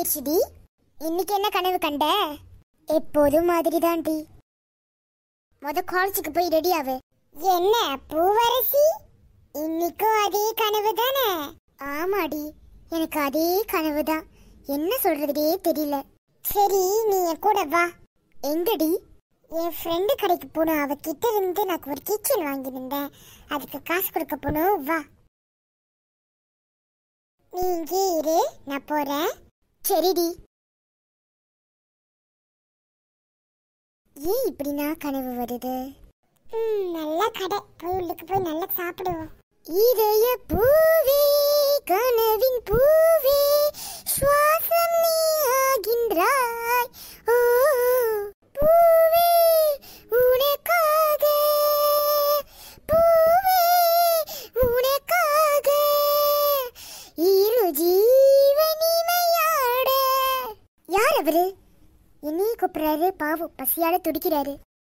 ஆயிடுச்சுடி இன்னைக்கு என்ன கனவு கண்ட எப்போதும் மாதிரி தான்டி முத காலேஜுக்கு போய் ரெடி ஆகு என்ன பூவரசி இன்னைக்கும் அதே கனவு தானே ஆமாடி எனக்கு அதே கனவு தான் என்ன சொல்றதுடே தெரியல சரி நீ என் கூட வா எங்கடி என் ஃப்ரெண்டு கடைக்கு போகணும் அவகிட்ட இருந்து நான் ஒரு கிச்சன் வாங்கியிருந்தேன் அதுக்கு காசு கொடுக்க போகணும் வா நீ இங்கே இரு நான் போறேன் சரிடி ஏன் இப்படினா கனவு வருது ம், நல்ல கடை போய் உள்ளுக்கு போய் நல்லா சாப்பிடுவோம் இதய பூவே கனவின் பூவே சுவாசம் நீ ஆகின்றாய் ஓ பூவே உனக்காக பூவே உனக்காக இரு ஜீவனிமையாட யார் அவரு என்னையே கூப்பிடுறாரு பாவம் பசியால துடிக்கிறாரு